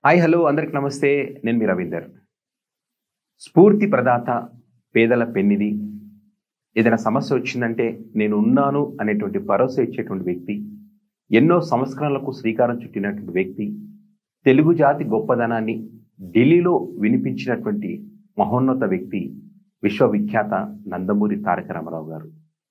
hi hello అందరికి నమస్తే నేను మీ రవీందర్ స్ఫూర్తి ప్రదాత పేదల పెన్నిది ఏదైనా సమస్య వచ్చిందంటే నేను ఉన్నాను అనేటువంటి భరోసా ఇచ్చేటువంటి వ్యక్తి ఎన్నో సంస్కరణలకు శ్రీకారం చుట్టినటువంటి వ్యక్తి తెలుగు జాతి గొప్పదనాన్ని ఢిల్లీలో వినిపించినటువంటి మహోన్నత వ్యక్తి విశ్వవిఖ్యాత నందమూరి తారక రామారావు గారు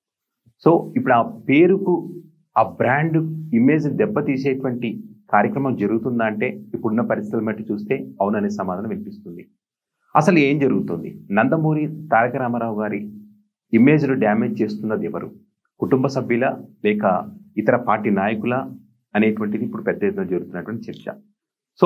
సో ఇప్పుడు ఆ పేరుకు ఆ బ్రాండ్ ఇమేజ్ దెబ్బతీసేటువంటి కార్యక్రమం జరుగుతుందా అంటే ఇప్పుడున్న పరిస్థితులు బట్టి చూస్తే అవుననే సమాధానం వినిపిస్తుంది అసలు ఏం జరుగుతుంది నందమూరి తారక రామారావు గారి ఇమేజ్ను డ్యామేజ్ చేస్తున్నది ఎవరు కుటుంబ సభ్యుల లేక ఇతర పార్టీ నాయకుల అనేటువంటిది ఇప్పుడు పెద్ద ఎత్తున జరుగుతున్నటువంటి చర్చ సో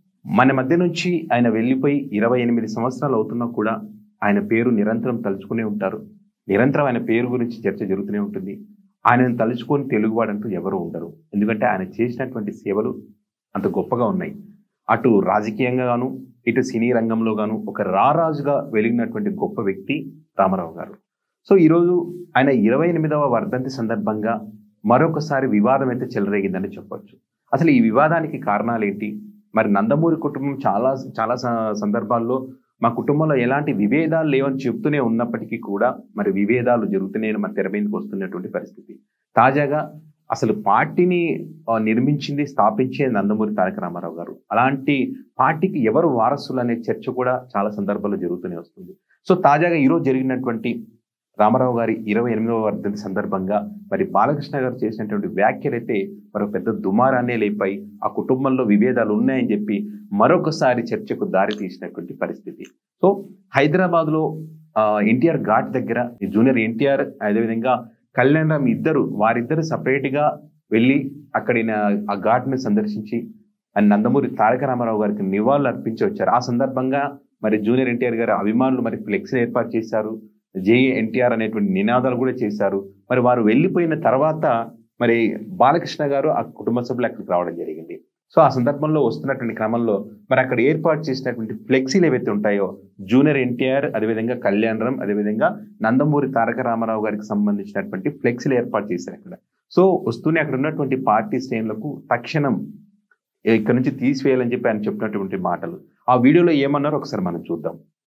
మన మధ్య నుంచి ఆయన వెళ్ళిపోయి ఇరవై ఎనిమిది సంవత్సరాలు అవుతున్నా కూడా ఆయన పేరు నిరంతరం తలుచుకునే ఉంటారు నిరంతరం ఆయన పేరు గురించి చర్చ జరుగుతూనే ఉంటుంది ఆయనను తలుచుకొని తెలుగువాడంటూ ఎవరు ఉండరు ఎందుకంటే ఆయన చేసినటువంటి సేవలు అంత గొప్పగా ఉన్నాయి అటు రాజకీయంగా గాను ఇటు సినీ రంగంలో గాను ఒక రారాజుగా వెలిగినటువంటి గొప్ప వ్యక్తి రామారావు గారు సో ఈరోజు ఆయన ఇరవై ఎనిమిదవ వర్ధంతి సందర్భంగా మరొకసారి వివాదం అయితే చెలరేగిందని చెప్పొచ్చు అసలు ఈ వివాదానికి కారణాలు ఏంటి మరి నందమూరి కుటుంబం చాలా చాలా స- సందర్భాల్లో మా కుటుంబంలో ఎలాంటి విభేదాలు లేవని చెప్తూనే ఉన్నప్పటికీ కూడా మరి విభేదాలు జరుగుతూనే మన తెర మీదకి వస్తున్నటువంటి పరిస్థితి తాజాగా అసలు పార్టీని ఆ, నిర్మించింది స్థాపించే నందమూరి తారక రామారావు గారు అలాంటి పార్టీకి ఎవరు వారసులు అనే చర్చ కూడా చాలా సందర్భాల్లో జరుగుతూనే వస్తుంది సో తాజాగా ఈరోజు జరిగినటువంటి రామారావు గారి ఇరవై ఎనిమిదవ వర్ధంతి సందర్భంగా మరి బాలకృష్ణ గారు చేసినటువంటి వ్యాఖ్యలైతే మరో పెద్ద దుమారాన్నే లేపాయి ఆ కుటుంబంలో విభేదాలు ఉన్నాయని చెప్పి మరొకసారి చర్చకు దారి తీసినటువంటి పరిస్థితి సో హైదరాబాద్ లో ఎన్టీఆర్ ఘాట్ దగ్గర ఈ జూనియర్ ఎన్టీఆర్ అదేవిధంగా కళ్యాణ్ రామ్ ఇద్దరు వారిద్దరు సపరేట్ గా వెళ్ళి అక్కడిన ఆ ఘాట్ ని సందర్శించి ఆ నందమూరి తారక రామారావు గారికి నివాళులు అర్పించి వచ్చారు ఆ సందర్భంగా మరి జూనియర్ ఎన్టీఆర్ గారి అభిమానులు మరి ఫ్లెక్సీలు ఏర్పాటు చేశారు జై ఎన్టీఆర్ అనేటువంటి నినాదాలు కూడా చేశారు మరి వారు వెళ్ళిపోయిన తర్వాత మరి బాలకృష్ణ గారు ఆ కుటుంబ సభ్యులు అక్కడికి రావడం జరిగింది సో ఆ సందర్భంలో వస్తున్నటువంటి క్రమంలో మరి అక్కడ ఏర్పాటు చేసినటువంటి ఫ్లెక్సీలు ఏవైతే ఉంటాయో జూనియర్ ఎన్టీఆర్ అదేవిధంగా కళ్యాణ్ రామ్ అదేవిధంగా నందమూరి తారక రామారావు గారికి సంబంధించినటువంటి ఫ్లెక్సీలు ఏర్పాటు చేశారు అక్కడ సో వస్తూనే అక్కడ ఉన్నటువంటి పార్టీ శ్రేణులకు తక్షణం ఇక్కడ నుంచి తీసివేయాలని చెప్పి ఆయన చెప్పినటువంటి మాటలు ఆ వీడియోలో ఏమన్నారో ఒకసారి మనం చూద్దాం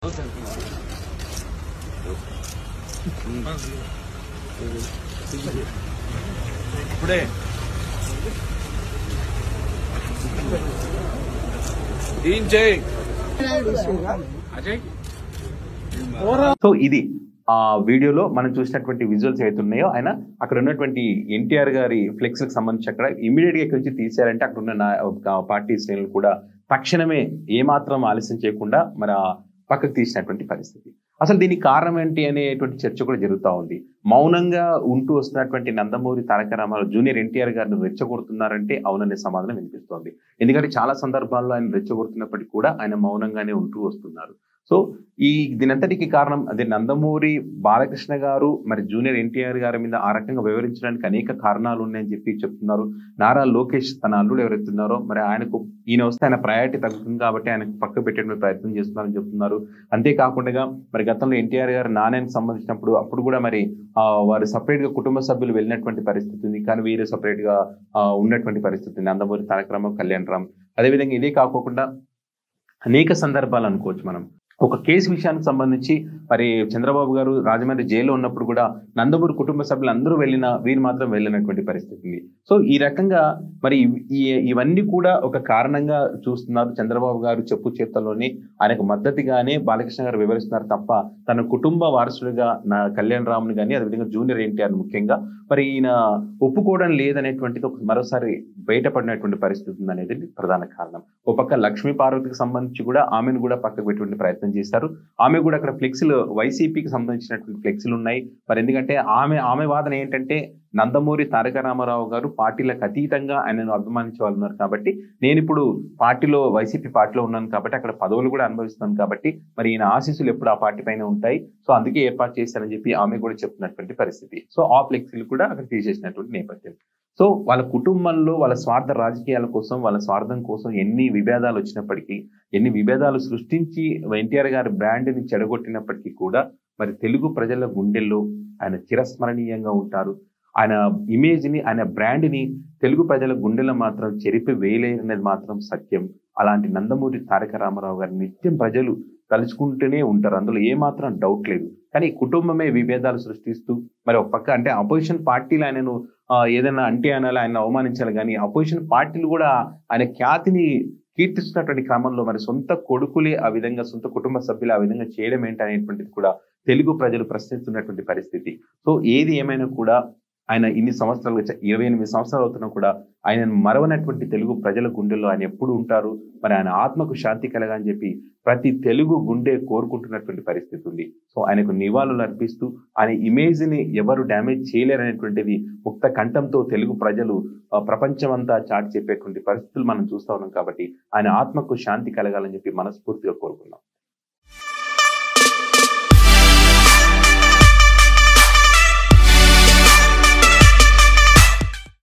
ఇప్పుడే ఏం చేయి అజయ్ సో ఇది ఆ వీడియోలో మనం చూసినటువంటి విజువల్స్ ఏవైతే ఉన్నాయో ఆయన అక్కడ ఉన్నటువంటి ఎన్టీఆర్ గారి ఫ్లెక్స్ కి సంబంధించి అక్కడ ఇమీడియట్ గా ఇక్కడి నుంచి తీశారంటే అక్కడ ఉన్న నా- ఆ పార్టీ శ్రేణులు కూడా తక్షణమే ఏమాత్రం ఆలస్యం చేయకుండా మరి ఆ పక్కకు తీసినటువంటి పరిస్థితి అసలు దీనికి కారణం ఏంటి అనేటువంటి చర్చ కూడా జరుగుతూ ఉంది మౌనంగా ఉంటూ వస్తున్నటువంటి నందమూరి తారక రామారావు జూనియర్ ఎన్టీఆర్ గారిని రెచ్చగొడుతున్నారంటే అవుననే సమాధానం వినిపిస్తోంది ఎందుకంటే చాలా సందర్భాల్లో ఆయన రెచ్చగొడుతున్నప్పటికీ కూడా ఆయన మౌనంగానే ఉంటూ వస్తున్నారు సో ఈ దీనంతటికి కారణం అదే నందమూరి బాలకృష్ణ గారు మరి జూనియర్ ఎన్టీఆర్ గారి మీద ఆ రకంగా వివరించడానికి అనేక కారణాలు ఉన్నాయని చెప్పి చెప్తున్నారు నారా లోకేష్ తన అల్లుడు ఎవరెత్తున్నారో మరి ఆయనకు ఈయన వస్తే ఆయన ప్రయారిటీ తగ్గుతుంది కాబట్టి ఆయనకు పక్క పెట్టే ప్రయత్నం చేస్తున్నారని చెప్తున్నారు అంతేకాకుండా మరి గతంలో ఎన్టీఆర్ గారు నాణ్యానికి సంబంధించినప్పుడు అప్పుడు కూడా మరి ఆ, వారు సపరేట్ గా కుటుంబ సభ్యులు వెళ్ళినటువంటి పరిస్థితి ఉంది కానీ వీరు సపరేట్ గా ఆ, ఉన్నటువంటి పరిస్థితి ఉంది నందమూరి తారక రామారావు కళ్యాణ్ రామ్ అదేవిధంగా ఇదే కాకుండా అనేక సందర్భాలు అనుకోవచ్చు మనం ఒక కేసు విషయానికి సంబంధించి మరి చంద్రబాబు గారు రాజమండ్రి జైల్లో ఉన్నప్పుడు కూడా నందమూరి కుటుంబ సభ్యులు అందరూ వెళ్ళిన వీరు మాత్రం వెళ్ళినటువంటి పరిస్థితి ఉంది సో ఈ రకంగా మరి ఇవ్- ఈ- ఇవన్నీ కూడా ఒక కారణంగా చూస్తున్నారు చంద్రబాబు గారు చెప్పు చేతల్లోనే ఆయనకు మద్దతుగానే బాలకృష్ణ గారు వివరిస్తున్నారు తప్ప తన కుటుంబ వారసుడిగా నా కళ్యాణ్ రామ్ని కానీ అదేవిధంగా జూనియర్ ఎన్టీఆర్ ముఖ్యంగా మరి ఈయన ఒప్పుకోవడం లేదనేటువంటిది ఒక మరోసారి బయటపడినటువంటి పరిస్థితి ఉంది అనేది ప్రధాన కారణం ఓ పక్క లక్ష్మీ పార్వతికి సంబంధించి కూడా ఆమెను కూడా పక్కకు పెట్టే ప్రయత్నం చేశారు ఆమె కూడా అక్కడ ఫ్లెక్సీలు వైసీపీకి సంబంధించినటువంటి ఫ్లెక్సీలు ఉన్నాయి మరి ఎందుకంటే ఆమె ఆమె వాదన ఏంటంటే నందమూరి తారక రామారావు గారు పార్టీలకు అతీతంగా ఆయనను అభిమానించే వాళ్ళు ఉన్నారు కాబట్టి నేను ఇప్పుడు పార్టీలో వైసీపీ పార్టీలో ఉన్నాను కాబట్టి అక్కడ పదవులు కూడా అనుభవిస్తున్నాను కాబట్టి మరి ఈయన ఆశీస్సులు ఎప్పుడు ఆ పార్టీ పైన ఉంటాయి సో అందుకే ఏర్పాటు చేశారని చెప్పి ఆమె కూడా చెప్తున్నటువంటి పరిస్థితి సో ఆ ఫ్లెక్సీలు కూడా అక్కడ తీసేసినటువంటి నేపథ్యం సో వాళ్ళ కుటుంబంలో వాళ్ళ స్వార్థ రాజకీయాల కోసం వాళ్ళ స్వార్థం కోసం ఎన్ని విభేదాలు వచ్చినప్పటికీ ఎన్ని విభేదాలు సృష్టించి ఎన్టీఆర్ గారి బ్రాండ్ని చెడగొట్టినప్పటికీ కూడా మరి తెలుగు ప్రజల గుండెల్లో ఆయన చిరస్మరణీయంగా ఉంటారు ఆయన ఇమేజ్ని ఆయన బ్రాండ్ని తెలుగు ప్రజల గుండెలో మాత్రం చెరిపి వేయలేనది మాత్రం సత్యం అలాంటి నందమూరి తారక రామారావు గారిని నిత్యం ప్రజలు తలుచుకుంటూనే ఉంటారు అందులో ఏ మాత్రం డౌట్ లేదు కానీ కుటుంబమే విభేదాలు సృష్టిస్తూ మరి ఒక పక్క అంటే అపోజిషన్ పార్టీలు ఆయనను ఆ, ఏదైనా అంటే అనాలి ఆయన అవమానించాలి కానీ అపోజిషన్ పార్టీలు కూడా ఆయన ఖ్యాతిని కీర్తిస్తున్నటువంటి క్రమంలో మరి సొంత కొడుకులే ఆ విధంగా సొంత కుటుంబ సభ్యులు ఆ విధంగా చేయడం ఏంటి అనేటువంటిది కూడా తెలుగు ప్రజలు ప్రశ్నిస్తున్నటువంటి పరిస్థితి సో ఏది ఏమైనా కూడా ఆయన ఇన్ని సంవత్సరాలు వచ్చా- ఇరవై ఎనిమిది సంవత్సరాలు అవుతున్నా కూడా ఆయనను మరవనటువంటి తెలుగు ప్రజల గుండెల్లో ఆయన ఎప్పుడు ఉంటారు మరి ఆయన ఆత్మకు శాంతి కలగా అని చెప్పి ప్రతి తెలుగు గుండె కోరుకుంటున్నటువంటి పరిస్థితి ఉంది సో ఆయనకు నివాళులు అర్పిస్తూ ఆయన ఇమేజ్ ని ఎవరు డ్యామేజ్ చేయలేరనేటువంటిది ముక్త కంఠంతో తెలుగు ప్రజలు ఆ, ప్రపంచమంతా చాటి చెప్పేటువంటి పరిస్థితులు మనం చూస్తా ఉన్నాం కాబట్టి ఆయన ఆత్మకు శాంతి కలగాలని చెప్పి మనస్ఫూర్తిగా కోరుకుందాం